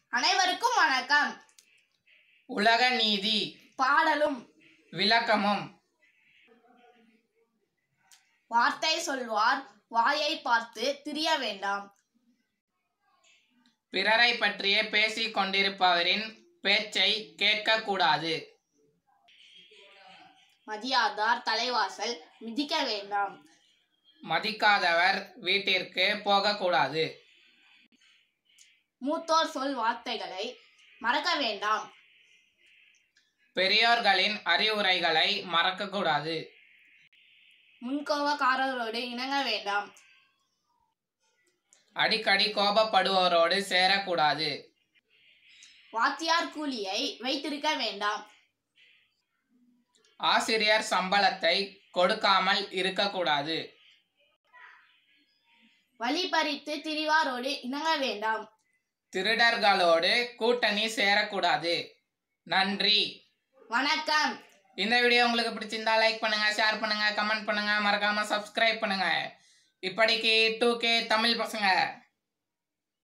அனைவருக்கும் வணக்கம் உலக நீதி பாடலும் விளக்கமும் வார்த்தை சொல்வார் வாயை பார்த்து திரிய வேண்டாம் பிறரை பற்றியே பேசிக் கொண்டிருப்பவரின் பேச்சை கேட்கக்கூடாது மதியாதார் தலைவாசல் மிதிக்க வேண்டாம் மதிக்காதவர் வீட்டிற்கு போகக்கூடாது மூத்தோர் சொல் வார்த்தைகளை மறக்க வேண்டாம் பெரியோர்களின் அறிவுரைகளை மறக்கக்கூடாது முன்கோபக்காரர்களோடு இணங்க வேண்டாம் அடிக்கடி கோபப்படுவோரோடு சேரக்கூடாது வாத்தியார் கூலியை வைத்திருக்க வேண்டாம் ஆசிரியர் சம்பளத்தை கொடுக்காமல் இருக்கக்கூடாது வழி பறித்து திரிவாரோடு இணங்க வேண்டாம் திருடர்களோடு கூட்டணி சேரக்கூடாது நன்றி வணக்கம் இந்த வீடியோ உங்களுக்கு பிடிச்சிருந்தா லைக் பண்ணுங்க ஷேர் பண்ணுங்க கமெண்ட் பண்ணுங்க மறக்காம சப்ஸ்கிரைப் பண்ணுங்க இப்படிக்கு டூ கே தமிழ் பசங்க